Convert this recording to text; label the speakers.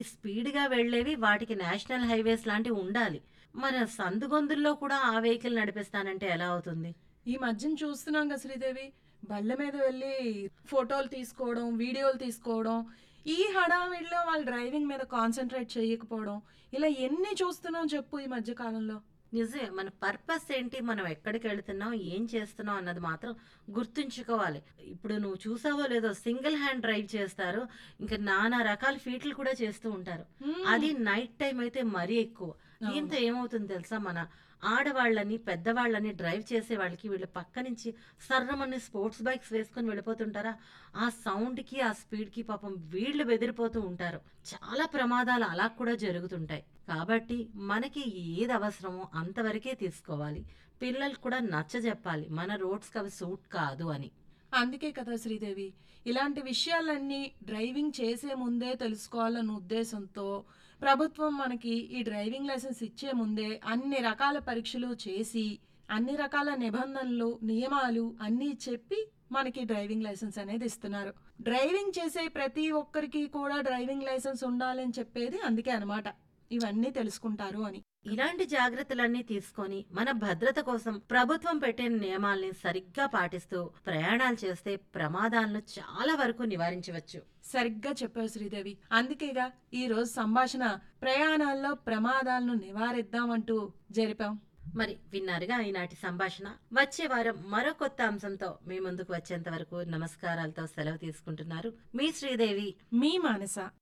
Speaker 1: స్పీడ్‌గా వెళ్ళేవి వాటికి national highways లాంటివి ఉండాలి. మన సందుగొందుల్లో కూడా ఆ వెహికల్ నడిపిస్తానంటే ఎలా అవుతుంది?
Speaker 2: ఈ మధ్యన చూస్తున్నాం కదా శ్రీదేవి బళ్ళ మీద వెళ్ళి ఫోటోలు తీసుకోవడం వీడియోలు తీసుకోవడం ఈ హడావిడిలో వాళ్ళు డ్రైవింగ్ మీద కాన్సన్ట్రేట్ చేయకపోవడం ఇలా ఎన్ని చూస్తున్నాం చెప్పు ఈ మధ్య కాలంలో
Speaker 1: నిజమే. మన పర్పస్ ఏంటి? మనం ఎక్కడికెళ్తున్నాం? ఏం చేస్తున్నాం? అన్నది మాత్రం గుర్తుంచుకోవాలి. ఇప్పుడు నువ్వు చూసావో లేదో సింగిల్ హ్యాండ్ డ్రైవ్ చేస్తారు. ఇంకా నానా రకాల ఫీట్లు కూడా చేస్తూ ఉంటారు. అది నైట్ టైమ్ అయితే మరీ ఎక్కువ. దీంతో ఏమవుతుంది తెలుసా? మన ఆడవాళ్ళని, పెద్దవాళ్ళని డ్రైవ్ చేసే వాళ్ళకి వీళ్ళు పక్క నుంచి సర్రమని స్పోర్ట్స్ బైక్స్ వేసుకొని వెళ్ళిపోతుంటారా? ఆ సౌండ్‌కి, ఆ స్పీడ్‌కి పాపం వీళ్ళు బెదిరిపోతూ ఉంటారు. చాలా ప్రమాదాలు అలా కూడా జరుగుతుంటాయి. కాబట్టి మనకి ఏది అవసరమో అంతవరకే తీసుకోవాలి. పిల్లలకి కూడా నచ్చజెప్పాలి. మన రోడ్స్‌కి అవి సూట్ కాదు అని.
Speaker 2: అందుకే కదా శ్రీదేవి ఇలాంటి విషయాలన్నీ డ్రైవింగ్ చేసే ముందే తెలుసుకోవాలన్న ఉద్దేశంతో ప్రభుత్వం మనకి ఈ డ్రైవింగ్ లైసెన్స్ ఇచ్చే ముందే అన్ని రకాల పరీక్షలు చేసి అన్ని రకాల నిబంధనలు నియమాలు అన్నీ చెప్పి మనకి డ్రైవింగ్ లైసెన్స్ అనేది ఇస్తున్నారు డ్రైవింగ్ చేసే ప్రతి ఒక్కరికి కూడా డ్రైవింగ్ లైసెన్స్ ఉండాలని చెప్పేది అందుకే అన్నమాట ఇవన్నీ తెలుసుకుంటారు అని
Speaker 1: ఇలాంటి జాగ్రత్తలన్నీ తీసుకొని మన భద్రత కోసం ప్రభుత్వం పెట్టిన నియమాల్ని సరిగ్గా పాటిస్తూ ప్రయాణాలు చేస్తే ప్రమాదాలను చాలా వరకు నివారించవచ్చు.
Speaker 2: సరిగ్గా చెప్పావు శ్రీదేవి అందుకేగా ఈ రోజు సంభాషణ ప్రయాణాల్లో ప్రమాదాలను నివారిద్దామంటూ జరిపాం
Speaker 1: మరి విన్నారుగా ఈనాటి సంభాషణ. వచ్చే వారం మరో కొత్త అంశంతో మీ ముందుకు వచ్చేంత వరకు నమస్కారాలతో సెలవు తీసుకుంటున్నారు. మీ శ్రీదేవి.
Speaker 2: మీ మానస